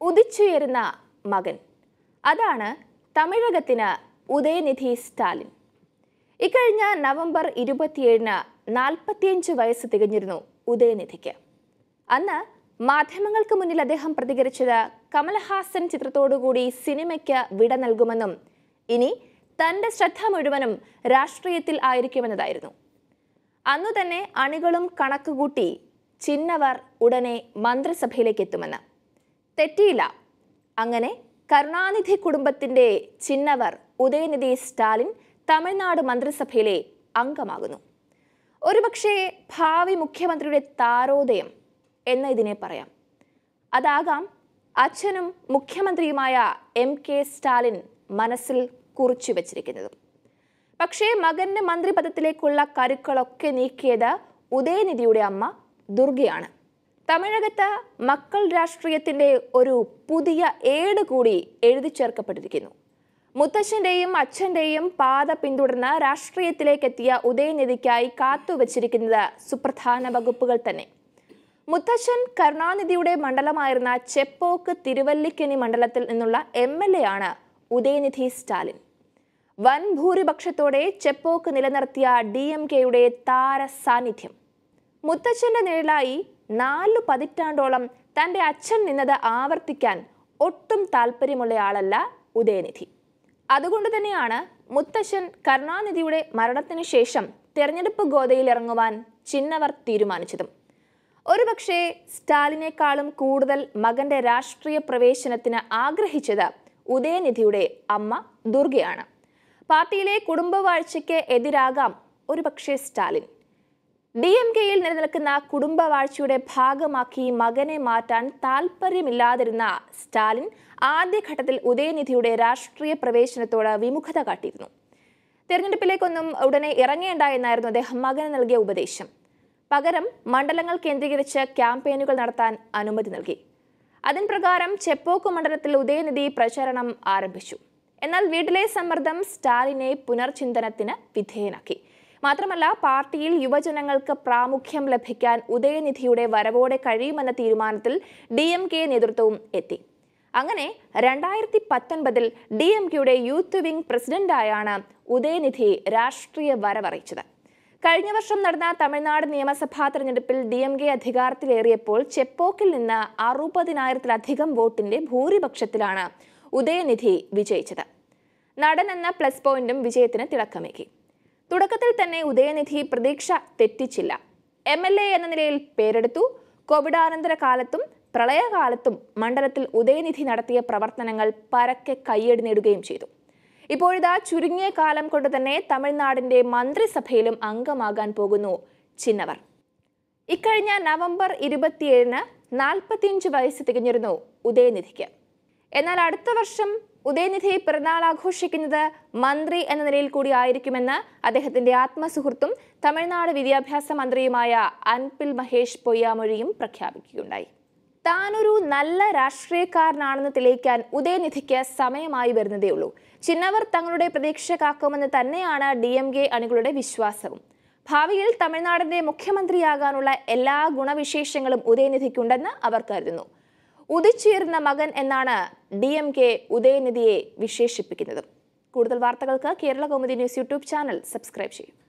ഉദിച്ചുയരുന്ന മകൻ അതാണ് തമിഴകത്തിന് ഉദയനിധി സ്റ്റാലിൻ ഇക്കഴിഞ്ഞ നവംബർ ഇരുപത്തിയേഴിന് നാൽപ്പത്തിയഞ്ച് വയസ്സ് തികഞ്ഞിരുന്നു ഉദയനിധിക്ക് അന്ന് മാധ്യമങ്ങൾക്ക് മുന്നിൽ അദ്ദേഹം പ്രതികരിച്ചത് കമൽഹാസൻ ചിത്രത്തോടുകൂടി സിനിമയ്ക്ക് വിട നൽകുമെന്നും ഇനി തന്റെ ശ്രദ്ധ മുഴുവനും രാഷ്ട്രീയത്തിൽ ആയിരിക്കുമെന്നതായിരുന്നു അന്നു തന്നെ അണികളും കണക്കുകൂട്ടി ചിന്നവർ ഉടനെ മന്ത്രിസഭയിലേക്ക് എത്തുമെന്ന് തെറ്റിയില്ല അങ്ങനെ കരുണാനിധി കുടുംബത്തിന്റെ ചിന്നവർ ഉദയനിധി സ്റ്റാലിൻ തമിഴ്നാട് മന്ത്രിസഭയിലെ അംഗമാകുന്നു ഒരുപക്ഷെ ഭാവി മുഖ്യമന്ത്രിയുടെ താരോദയം എന്ന് ഇതിനെ പറയാം അതാകാം അച്ഛനും മുഖ്യമന്ത്രിയുമായ എം കെ സ്റ്റാലിൻ മനസ്സിൽ കുറിച്ചു വച്ചിരിക്കുന്നത് പക്ഷേ മകന്റെ മന്ത്രിപദത്തിലേക്കുള്ള കരുക്കളൊക്കെ നീക്കിയത് ഉദയനിധിയുടെ അമ്മ ദുർഗയാണ് തമിഴകത്ത് മക്കൾ രാഷ്ട്രീയത്തിന്റെ ഒരു പുതിയ ഏട് കൂടി എഴുതി ചേർക്കപ്പെട്ടിരിക്കുന്നു മുത്തച്ഛന്റെയും അച്ഛന്റെയും പാത പിന്തുടർന്ന് രാഷ്ട്രീയത്തിലേക്കെത്തിയ ഉദയനിധിക്കായി കാത്തുവച്ചിരിക്കുന്നത് സുപ്രധാന വകുപ്പുകൾ തന്നെ മുത്തച്ഛൻ കരുണാനിധിയുടെ മണ്ഡലമായിരുന്ന ചെപ്പോക്ക് തിരുവല്ലിക്കനി മണ്ഡലത്തിൽ നിന്നുള്ള എം എൽ എ ആണ് ഉദയനിധി സ്റ്റാലിൻ വൻ ഭൂരിപക്ഷത്തോടെ ചെപ്പോക്ക് നിലനിർത്തിയ ഡി എം കെയുടെ താര സാന്നിധ്യം മുത്തച്ഛന്റെ നിഴലായി നാലു പതിറ്റാണ്ടോളം തന്റെ അച്ഛൻ നിന്നത് ആവർത്തിക്കാൻ ഒട്ടും താല്പര്യമുള്ളയാളല്ല ഉദയനിധി അതുകൊണ്ട് തന്നെയാണ് മുത്തച്ഛൻ കരുണാനിധിയുടെ മരണത്തിന് ശേഷം തെരഞ്ഞെടുപ്പ് ഗോതയിൽ ഇറങ്ങുവാൻ ചിന്നവർ തീരുമാനിച്ചതും ഒരുപക്ഷെ സ്റ്റാലിനേക്കാളും കൂടുതൽ മകന്റെ രാഷ്ട്രീയ പ്രവേശനത്തിന് ആഗ്രഹിച്ചത് ഉദയനിധിയുടെ അമ്മ ദുർഗയാണ് പാർട്ടിയിലെ കുടുംബവാഴ്ചയ്ക്ക് എതിരാകാം ഒരുപക്ഷെ സ്റ്റാലിൻ ഡി എം കെയിൽ നിലനിൽക്കുന്ന കുടുംബവാഴ്ചയുടെ ഭാഗമാക്കി മകനെ മാറ്റാൻ താല്പര്യമില്ലാതിരുന്ന സ്റ്റാലിൻ ആദ്യഘട്ടത്തിൽ ഉദയനിധിയുടെ രാഷ്ട്രീയ പ്രവേശനത്തോട് വിമുഖത കാട്ടിയിരുന്നു തെരഞ്ഞെടുപ്പിലേക്കൊന്നും ഉടനെ ഇറങ്ങേണ്ട എന്നായിരുന്നു അദ്ദേഹം മകന് നൽകിയ ഉപദേശം പകരം മണ്ഡലങ്ങൾ കേന്ദ്രീകരിച്ച് ക്യാമ്പയിനുകൾ നടത്താൻ അനുമതി നൽകി അതിൻ പ്രകാരം ചെപ്പോക്ക് മണ്ഡലത്തിൽ ഉദയനിധി പ്രചരണം ആരംഭിച്ചു എന്നാൽ വീട്ടിലെ സമ്മർദ്ദം സ്റ്റാലിനെ പുനർചിന്തനത്തിന് വിധേയനാക്കി മാത്രമല്ല പാർട്ടിയിൽ യുവജനങ്ങൾക്ക് പ്രാമുഖ്യം ലഭിക്കാൻ ഉദയനിധിയുടെ വരവോടെ കഴിയുമെന്ന തീരുമാനത്തിൽ ഡി എം കെ നേതൃത്വവും എത്തി അങ്ങനെ രണ്ടായിരത്തി പത്തൊൻപതിൽ ഡി എം കെയുടെ യൂത്ത് വിംഗ് പ്രസിഡന്റായാണ് ഉദയനിധി രാഷ്ട്രീയ വരവറിയിച്ചത് കഴിഞ്ഞ വർഷം നടന്ന തമിഴ്നാട് നിയമസഭാ തെരഞ്ഞെടുപ്പിൽ ഡി എം കെ അധികാരത്തിലേറിയപ്പോൾ ചെപ്പോക്കിൽ നിന്ന് അറുപതിനായിരത്തിലധികം വോട്ടിന്റെ ഭൂരിപക്ഷത്തിലാണ് ഉദയനിധി വിജയിച്ചത് നടൻ എന്ന പ്ലസ് പോയിന്റും വിജയത്തിന് തിളക്കമേകി തുടക്കത്തിൽ തന്നെ ഉദയനിധി പ്രതീക്ഷ തെറ്റിച്ചില്ല എം എൽ എ എന്ന നിലയിൽ പേരെടുത്തു കോവിഡാനന്തര കാലത്തും പ്രളയകാലത്തും മണ്ഡലത്തിൽ ഉദയനിധി നടത്തിയ പ്രവർത്തനങ്ങൾ പരക്കെ കയ്യടി നേടുകയും ചെയ്തു ഇപ്പോഴിതാ ചുരുങ്ങിയ കാലം കൊണ്ട് തന്നെ തമിഴ്നാടിന്റെ മന്ത്രിസഭയിലും അംഗമാകാൻ പോകുന്നു ചിന്നവർ ഇക്കഴിഞ്ഞ നവംബർ ഇരുപത്തിയേഴിന് നാൽപ്പത്തിയഞ്ച് വയസ്സ് തികഞ്ഞിരുന്നു ഉദയനിധിക്ക് എന്നാൽ അടുത്ത വർഷം ഉദയനിധി പിറന്നാൾ ആഘോഷിക്കുന്നത് മന്ത്രി എന്ന നിലയിൽ കൂടി ആയിരിക്കുമെന്ന് അദ്ദേഹത്തിന്റെ ആത്മസുഹൃത്തും തമിഴ്നാട് വിദ്യാഭ്യാസ മന്ത്രിയുമായ അൻപിൽ മഹേഷ് പൊയ്യാമൊഴിയും പ്രഖ്യാപിക്കുകയുണ്ടായി താനൊരു നല്ല രാഷ്ട്രീയക്കാരനാണെന്ന് തെളിയിക്കാൻ ഉദയനിധിക്ക് സമയമായി വരുന്നതേയുള്ളൂ ചിന്നവർ തങ്ങളുടെ പ്രതീക്ഷ കാക്കുമെന്ന് തന്നെയാണ് ഡി എം കെ അണികളുടെ വിശ്വാസവും ഭാവിയിൽ തമിഴ്നാടിന്റെ മുഖ്യമന്ത്രിയാകാനുള്ള എല്ലാ ഗുണവിശേഷങ്ങളും ഉദയനിധിക്കുണ്ടെന്ന് അവർ കരുതുന്നു ഉദിച്ചുയർന്ന മകൻ എന്നാണ് ഡി എം കെ ഉദയനിധിയെ വിശേഷിപ്പിക്കുന്നത് കൂടുതൽ വാർത്തകൾക്ക് Kerala Kaumudi news YouTube channel subscribe ചെയ്യും